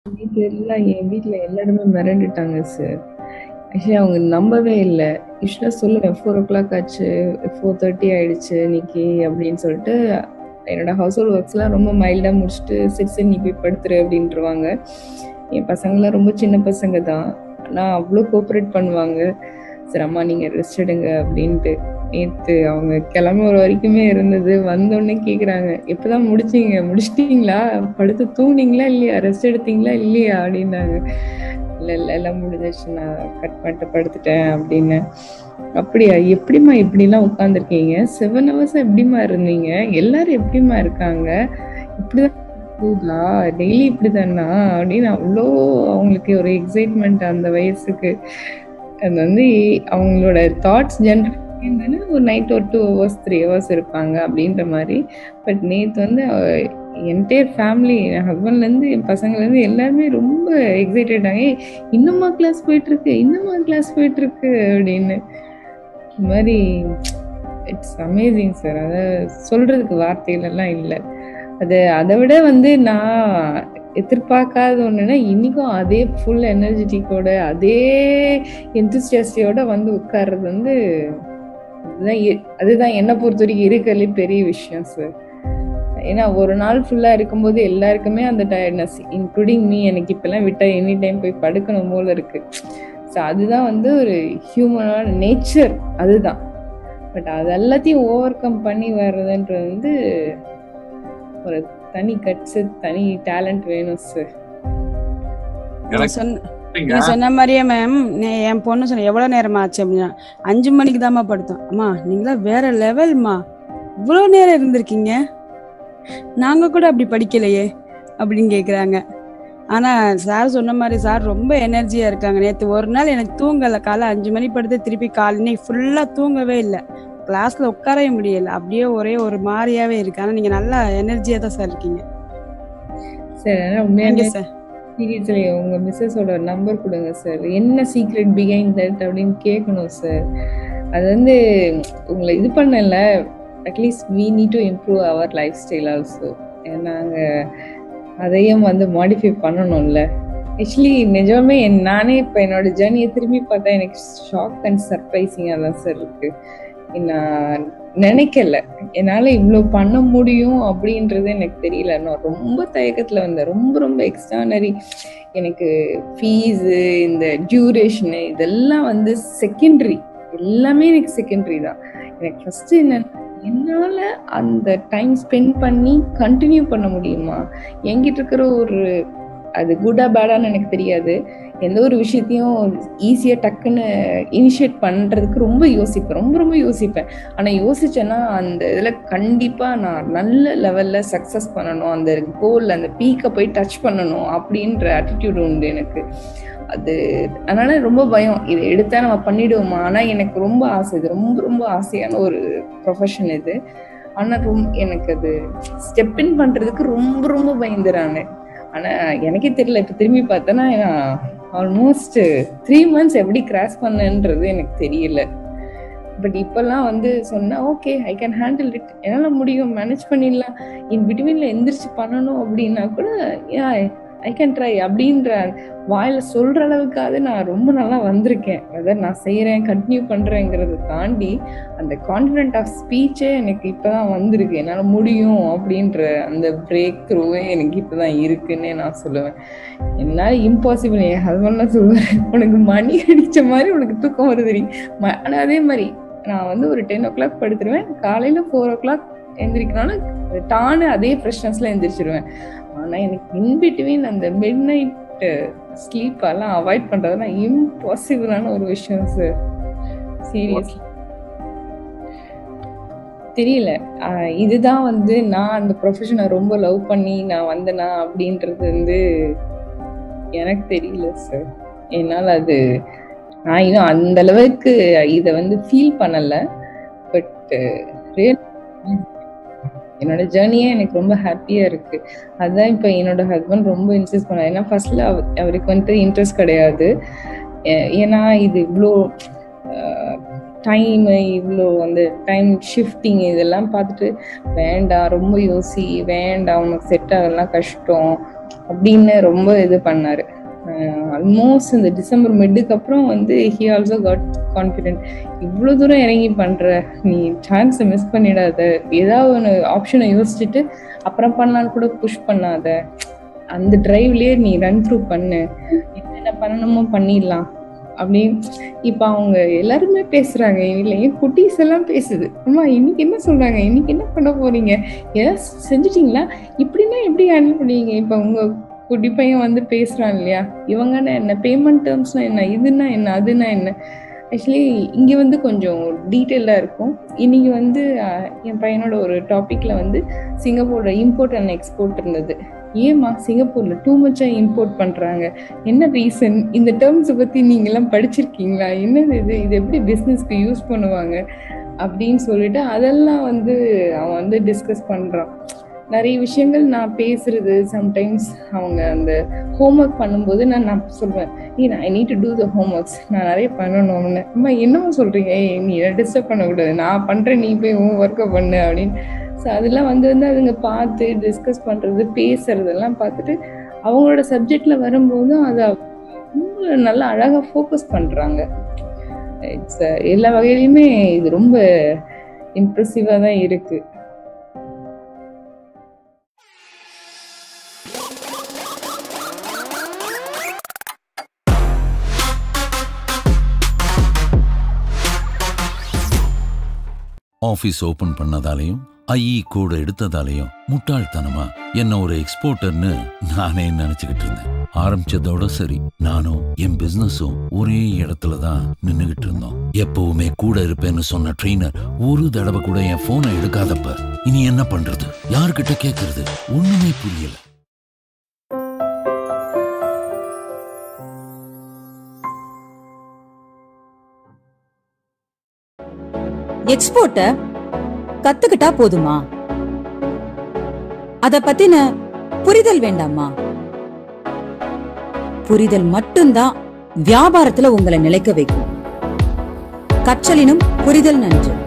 தெரியல என் வீட்ல எல்லாருமே மிரண்டுட்டாங்க சார். ஆக்சுவலி அவங்க நம்பவே இல்ல. யூசுவலா சொல்லுவேன் 4:00 ஆச்சு, 4:30 ஆயிடுச்சு இன்னைக்கு அப்படின்னு சொல்லிட்டு, என்னோட ஹவுஸ் ஹோல்ட் ஒர்க்ஸ்லாம் ரொம்ப மைல்டா முடிச்சுட்டு, "சரி, சரி நீ போய் படுத்துரு" அப்படின்ருவாங்க. என் பசங்கலாம் ரொம்ப சின்ன பசங்க தான். ஆனா அவ்ளோ கோஆப்பரேட் பண்ணுவாங்க. "சரி அம்மா நீங்க ரெஸ்ட் எடுங்க" அப்படின்ட்டு. நேத்து அவங்க கிளம்புற வரைக்குமே இருந்தது. வந்தோனே கேட்குறாங்க, "எப்பதான் முடிச்சீங்க? முடிச்சுட்டீங்களா? படுத்து தூங்குனீங்களா இல்லையா? ரெஸ்ட் எடுத்தீங்களா இல்லையா?" அப்படின்னாங்க. "இல்ல, இல்ல எல்லாம் முடிஞ்சிருச்சு. நான் கட் பண்ணிட்டு படுத்துட்டேன்" அப்படின்னேன். "அப்படியா? எப்படிம்மா இப்படிலாம் உட்காந்துருக்கீங்க? 7 ஹவர்ஸா எப்படிம்மா இருந்தீங்க? எல்லாரும் எப்படிம்மா இருக்காங்க? இப்படிதான் போகுதா? டெய்லி இப்படிதானா?" அப்படின்னு அவ்ளோ அவங்களுக்கு ஒரு எக்ஸைட்மென்ட் அந்த வயசுக்கு. அது வந்து அவங்களோட தாட்ஸ் ஜெனரேட் என்னன்னா ஒரு நைட் ஒரு 2 ஹவர்ஸ், 3 ஹவர்ஸ் இருப்பாங்க அப்படின்ற மாரி. பட் நேத்து வந்து என்டையர் ஃபேமிலி என் ஹஸ்பண்ட்லேருந்து, என் பசங்கலேருந்து எல்லாருமே ரொம்ப எக்ஸைட்டட் ஆகி, "இன்னுமா கிளாஸ் போயிட்டுருக்கு? இன்னுமா கிளாஸ் போயிட்டுருக்கு?" அப்படின்னு. இந்த மாரி இட்ஸ் அமேசிங் சார். அத சொல்றதுக்கு வார்த்தைகளெல்லாம் இல்ல. அது அத விட வந்து நான் எதிர்பார்க்காத ஒண்ணுன்னா, இன்னைக்கும் அதே ஃபுல் எனர்ஜெட்டிக்கோட, அதே எந்தூசியாஸ்டியோட வந்து உட்கார்றது வந்து, அதுதான் எ அதுதான் என்ன பொறுத்தவரைக்கும் இருக்கறதுலயே பெரிய விஷயம் சார். ஏன்னா ஒரு நாள் ஃபுல்லா இருக்கும்போது எல்லாருக்குமே அந்த டயர்ட்னஸ், இன்க்ளூடிங் மீ எனக்கு இப்பலாம் விட்டா எனி டைம் போய் படுக்கணும் போல இருக்கு. ஸோ அதுதான் வந்து ஒரு ஹியூமனோட நேச்சர் அதுதான். பட் அது எல்லாத்தையும் ஓவர் கம் பண்ணி வர்றதுன்றது வந்து, ஒரு தனி கட்ஸு, தனி டேலண்ட் வேணும் சார். நீங்க எனக்கு சொன்ன இல்லைங்க. நீங்க சொன்ன மாரியே மேம், என் பொண்ணு சொன்னா, "எவ்வளோ நேரம்மா ஆச்சு?" அப்படின்னா, "5 மணிக்கு தாம்மா படுத்தோம்." "அம்மா நீங்கலாம் வேற லெவல்ம்மா. இவ்வளோ நேரம் இருந்திருக்கீங்க. நாங்க கூட அப்படி படிக்கலையே" அப்படின்னு கேட்குறாங்க. ஆனா சார் சொன்ன மாரி சார் ரொம்ப எனர்ஜியா இருக்காங்க. நேத்து ஒரு நாள் எனக்கு தூங்கல. காலைல 5 மணிக்கு படுத்து திருப்பி கால் இன்னைக்கு ஃபுல்லா தூங்கவே இல்ல. கிளாஸ்ல உட்காரவே முடியல. அப்படியே ஒரே ஒரு மாரியாவே இருக்கு. ஆனா நீங்க நல்லா எனர்ஜியா தான் சார் இருக்கீங்க. சார் ஆனா தேங்க் உண்மையாலுமே யூ சார். சீரியஸ்லி உங்க மிஸ்ஸஸோட நம்பர் குடுங்க சார். என்ன சீக்ரெட் பிஹைண்ட் தட் அப்படின்னு கேட்கணும் சார். அது வந்து உங்கள இது பண்ணல. At least we need to improve our lifestyle also. நாங்க அதையும் வந்து மாடிஃபை பண்ணணும்ல. ஆக்சுவலி நிஜமாவே என் நானே இப்ப என்னோட ஜர்னிய திரும்பி பார்த்தா எனக்கு ஷாக் அண்ட் சர்ப்ரைசிங்கா தான் சார் இருக்கு. நான் நினைக்கல. என்னால இவ்ளோ பண்ண முடியும் அப்படின்றது எனக்கு தெரியல. நான் ரொம்ப தயக்கத்துல வந்தேன். ரொம்ப ரொம்ப எக்ஸ்ட்ரானரி எனக்கு ஃபீஸு, இந்த டியூரேஷனு இதெல்லாம் வந்து செகண்டரி. எல்லாமே எனக்கு செகண்டரி தான். எனக்கு ஃபர்ஸ்ட்டு என்னன்னா, என்னால அந்த டைம் ஸ்பெண்ட் பண்ணி கன்டின்யூ பண்ண முடியுமா? என்கிட்ட இருக்கிற ஒரு அது குட்டா பேடான்னு எனக்கு தெரியாது. எந்த ஒரு விஷயத்தையும் ஈஸியா டக்குன்னு இனிஷியேட் பண்றதுக்கு ரொம்ப யோசிப்பேன். ரொம்ப ரொம்ப யோசிப்பேன். ஆனா யோசிச்சேன்னா, அந்த இதுல கண்டிப்பா நான் நல்ல லெவல்ல சக்சஸ் பண்ணணும். அந்த கோல் அந்த பீக்க போய் டச் பண்ணணும் அப்படின்ற ஆட்டிட்யூட் உண்டு எனக்கு. அது அதனால ரொம்ப பயம். இத எடுத்தா நம்ம பண்ணிடுவோமா? ஆனா எனக்கு ரொம்ப ஆசை. இது ரொம்ப ரொம்ப ஆசையான ஒரு ப்ரொஃபஷன் இது. ஆனா ரொம் எனக்கு அது ஸ்டெப் இன் பண்றதுக்கு ரொம்ப ரொம்ப பயந்தேன் நானு. ஆனா எனக்கே தெரியல. இப்ப திரும்பி பார்த்தேன்னா, நான் ஆல்மோஸ்ட் 3 மந்த்ஸ் எப்படி கிராஸ் பண்ணேன்றது எனக்கு தெரியல. பட் இப்பலாம் வந்து சொன்னா, "okay I can handle it. என்னால முடியும். மேனேஜ் பண்ணிடலாம். இன் பிட்வீன்ல எந்திரிச்சு பண்ணணும் அப்படின்னா கூட, யாஹ் ஐ கேன் ட்ரை" அப்படின்ற வாயில சொல்ற அளவுக்காவது நான் ரொம்ப நல்லா வந்திருக்கேன். வெதர் நான் செய்றேன், கன்டின்யூ பண்றேங்கிறத தாண்டி, அந்த கான்ஃபிடென்ட் ஆஃப் ஸ்பீச்சே எனக்கு இப்பதான் வந்திருக்கு. என்னால முடியும் அப்படின்ற அந்த பிரேக் த்ரூவே எனக்கு இப்பதான் இருக்குன்னே நான் சொல்லுவேன். என்னால இம்பாசிபிள் என் ஹஸ்பண்ட்லாம் சொல்லுவாரு, "உனக்கு மணி அடிச்ச மாரி உனக்கு தூக்கம் வருதுடி." ம ஆனா அதே மாரி நான் வந்து ஒரு 10:00 படுத்துருவேன். காலையில 4:00 எந்திரிக்கணும்னா, டான்னு அதே ஃப்ரெஷ்னஸ்ல எந்திரிச்சுருவேன். ஆனா எனக்கு இன் பிட்வீன் அந்த மிட் நைட் ஸ்லீப் எல்லாம் அவாய்ட் பண்றதெல்லாம் இம்பாசிபிளான ஒரு விஷயம் சார். சீரியஸ்லி. தெரியல. அ இதுதான் வந்து நான் அந்த ப்ரொஃபஷன ரொம்ப லவ் பண்ணி நான் வந்தேனா அப்படின்றது வந்து எனக்கு தெரியல சார். என்னால அது நான் இன்னும் அந்த அளவுக்கு இத வந்து ஃபீல் பண்ணல. பட் ரியல் என்னோட ஜர்னியே எனக்கு ரொம்ப ஹேப்பியா இருக்கு. அதான் இப்ப என்னோட ஹஸ்பண்ட் ரொம்ப இன்சிஸ்ட் பண்ணாரு. ஏன்னா ஃபர்ஸ்ட்ல அவ அவருக்கு வந்துட்டு இன்ட்ரெஸ்ட் கிடையாது. எ ஏன்னா இது இவ்ளோ அ டைமு, இவ்ளோ அந்த டைம் ஷிஃப்டிங் இதெல்லாம் பார்த்துட்டு, "வேண்டாம் ரொம்ப யோசி, வேண்டாம் உனக்கு செட் ஆகலனா கஷ்டம். அப்படின்னு ரொம்ப இது பண்ணாரு ஆல்மோஸ்ட் இந்த டிசம்பர் மிட்டுக்கு அப்புறம் வந்து ஹி ஆல்சோ காட் கான்ஃபிடென்ட் இவ்வளோ தூரம் இறங்கி பண்ற நீ சான்ஸை மிஸ் பண்ணிடாத ஏதாவது ஒன்று ஆப்ஷனை யோசிச்சுட்டு அப்புறம் பண்ணலான்னு கூட புஷ் பண்ணாத அந்த டிரைவ்லயே நீ ரன் த்ரூ பண்ணு என்னென்ன பண்ணணுமோ பண்ணிடலாம் அப்படின்னு இப்போ அவங்க எல்லாருமே பேசுறாங்க இல்லை என் குட்டீஸ் எல்லாம் பேசுது அம்மா இன்னைக்கு என்ன சொல்றாங்க இன்னைக்கு என்ன பண்ண போறீங்க ஏதாவது செஞ்சிட்டீங்களா இப்படின்னா எப்படி ஹேண்டில் பண்ணுவீங்க இப்போ உங்க குட்டி பையன் வந்து பேசுறான் இல்லையா இவங்கன்னா என்ன பேமெண்ட் டேர்ம்ஸ்னா என்ன இதுன்னா என்ன அதுனா என்ன ஆக்சுவலி இங்கே வந்து கொஞ்சம் டீட்டெயிலாக இருக்கும் இன்னைக்கு வந்து அஹ், என் பையனோட ஒரு டாப்பிக்கில் வந்து சிங்கப்பூரோட இம்போர்ட் அண்ட் எக்ஸ்போர்ட் இருந்தது ஏம்மா சிங்கப்பூர்ல டூ மச்சா இம்போர்ட் பண்றாங்க என்ன ரீசன் இந்த டேர்ம்ஸை பத்தி நீங்க எல்லாம் படிச்சிருக்கீங்களா என்னது இது இது எப்படி பிசினஸ்க்கு யூஸ் பண்ணுவாங்க அப்படின்னு சொல்லிட்டு அதெல்லாம் வந்து அவன் வந்து டிஸ்கஸ் பண்றான் நிறைய விஷயங்கள் நான் பேசுறது சம்டைம்ஸ் அவங்க அந்த ஹோம்ஒர்க் பண்ணும்போது நான் நான் சொல்வேன் நீ I need to do the homeworks நான் நிறைய பண்ணணும்னு அம்மா என்னமோ சொல்றீங்க ஏய் நீ டிஸ்டர்ப் பண்ணக்கூடாது நான் பண்றேன் நீ போய் உன் ஒர்க்கை பண்ணு அப்படின்னு ஸோ அதெல்லாம் வந்து வந்து அதுங்க பார்த்து டிஸ்கஸ் பண்ணுறது பேசுறதெல்லாம் பார்த்துட்டு அவங்களோட சப்ஜெக்டில் வரும்போதும் அதை ரொம்ப நல்லா அழகாக ஃபோக்கஸ் பண்ணுறாங்க இட்ஸ் எல்லா வகையிலையுமே இது ரொம்ப இம்ப்ரெசிவாக தான் இருக்குது ஆபீஸ் ஓபன் பண்ணதாலையும் ஐஇ கோடு எடுத்ததாலையும் முட்டாள்தனமா என்ன ஒரு எக்ஸ்போர்ட்டர்னு நானே நினைச்சுக்கிட்டு இருந்தேன் ஆரம்பிச்சதோட சரி நானும் என் பிசினஸும் ஒரே இடத்துல தான் நின்னுகிட்டு இருந்தோம் எப்பவுமே கூட இருப்பேன்னு சொன்ன ட்ரெயினர் ஒரு தடவை கூட என் போனை எடுக்காதப்ப இனி என்ன பண்றது யார்கிட்ட கேக்குறது ஒண்ணுமே புரியல எக்ஸ்போர்ட்ட கத்துக்கிட்டா போதுமா அத பத்தின புரிதல் வேண்டாமா புரிதல் மட்டும்தான் வியாபாரத்துல உங்களை நிலைக்க வைக்கும் கற்றலினும் புரிதல் நன்று